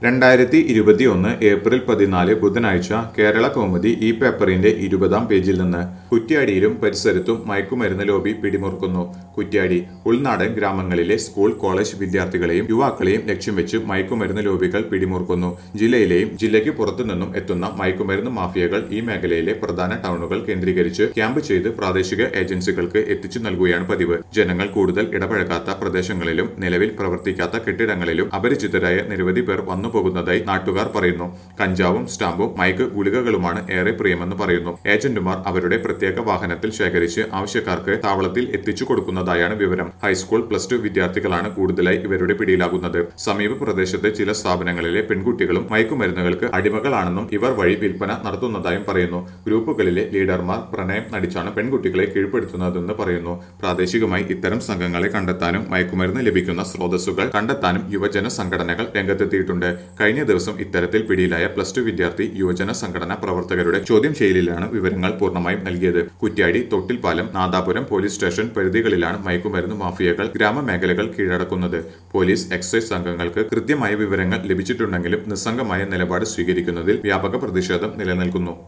രണ്ടായിരത്തി ഇരുപത്തിയൊന്ന് ഏപ്രിൽ പതിനാല് ബുധനാഴ്ച കേരള കൗമുദി ഈ പേപ്പറിന്റെ ഇരുപതാം പേജിൽ നിന്ന് കുറ്റ്യാടിയിലും പരിസരത്തും മയക്കുമരുന്ന് ലോബി പിടിമുറുക്കുന്നു കുറ്റ്യാടി ഉൾനാടൻ ഗ്രാമങ്ങളിലെ സ്കൂൾ കോളേജ് വിദ്യാർത്ഥികളെയും യുവാക്കളെയും ലക്ഷ്യം വെച്ച് മയക്കുമരുന്ന് ലോബികൾ പിടിമുറുക്കുന്നു ജില്ലയിലെയും ജില്ലയ്ക്ക് പുറത്തുനിന്നും എത്തുന്ന മയക്കുമരുന്ന് മാഫിയകൾ ഈ മേഖലയിലെ പ്രധാന ടൗണുകൾ കേന്ദ്രീകരിച്ച് ക്യാമ്പ് ചെയ്ത് പ്രാദേശിക ഏജൻസികൾക്ക് എത്തിച്ചു നൽകുകയാണ് പതിവ് ജനങ്ങൾ കൂടുതൽ ഇടപഴകാത്ത പ്രദേശങ്ങളിലും നിലവിൽ പ്രവർത്തിക്കാത്ത കെട്ടിടങ്ങളിലും അപരിചിതരായ നിരവധി പേർ വന്നു പോകുന്നതായി നാട്ടുകാർ പറയുന്നു കഞ്ചാവും സ്റ്റാമ്പും മയക്ക് ഗുളികകളുമാണ് ഏറെ പ്രിയമെന്ന് പറയുന്നു ഏജന്റുമാർ അവരുടെ പ്രത്യേക വാഹനത്തിൽ ശേഖരിച്ച് ആവശ്യക്കാർക്ക് താവളത്തിൽ എത്തിച്ചു കൊടുക്കുന്നതായാണ് വിവരം ഹൈസ്കൂൾ പ്ലസ് ടു വിദ്യാർത്ഥികളാണ് കൂടുതലായി ഇവരുടെ പിടിയിലാകുന്നത് സമീപ പ്രദേശത്തെ ചില സ്ഥാപനങ്ങളിലെ പെൺകുട്ടികളും മയക്കുമരുന്നുകൾക്ക് അടിമകളാണെന്നും ഇവർ വഴി വിൽപ്പന നടത്തുന്നതായും പറയുന്നു ഗ്രൂപ്പുകളിലെ ലീഡർമാർ പ്രണയം നടിച്ചാണ് പെൺകുട്ടികളെ കീഴ്പ്പെടുത്തുന്നതെന്ന് പറയുന്നു പ്രാദേശികമായി ഇത്തരം സംഘങ്ങളെ കണ്ടെത്താനും മയക്കുമരുന്ന് ലഭിക്കുന്ന സ്രോതസ്സുകൾ കണ്ടെത്താനും യുവജന സംഘടനകൾ രംഗത്തെത്തിയിട്ടുണ്ട് കഴിഞ്ഞ ദിവസം ഇത്തരത്തിൽ പിടിയിലായ പ്ലസ് ടു വിദ്യാർത്ഥി യുവജന സംഘടനാ പ്രവർത്തകരുടെ ചോദ്യം ചെയ്യലിലാണ് വിവരങ്ങൾ പൂർണ്ണമായും നൽകിയത് കുറ്റ്യാടി തൊട്ടിൽപ്പാലം നാദാപുരം പോലീസ് സ്റ്റേഷൻ പരിധികളിലാണ് മയക്കുമരുന്ന് മാഫിയകൾ ഗ്രാമമേഖലകൾ കീഴടക്കുന്നത് പോലീസ് എക്സൈസ് സംഘങ്ങൾക്ക് കൃത്യമായ വിവരങ്ങൾ ലഭിച്ചിട്ടുണ്ടെങ്കിലും നിസ്സംഗമായ നിലപാട് സ്വീകരിക്കുന്നതിൽ വ്യാപക പ്രതിഷേധം നിലനിൽക്കുന്നു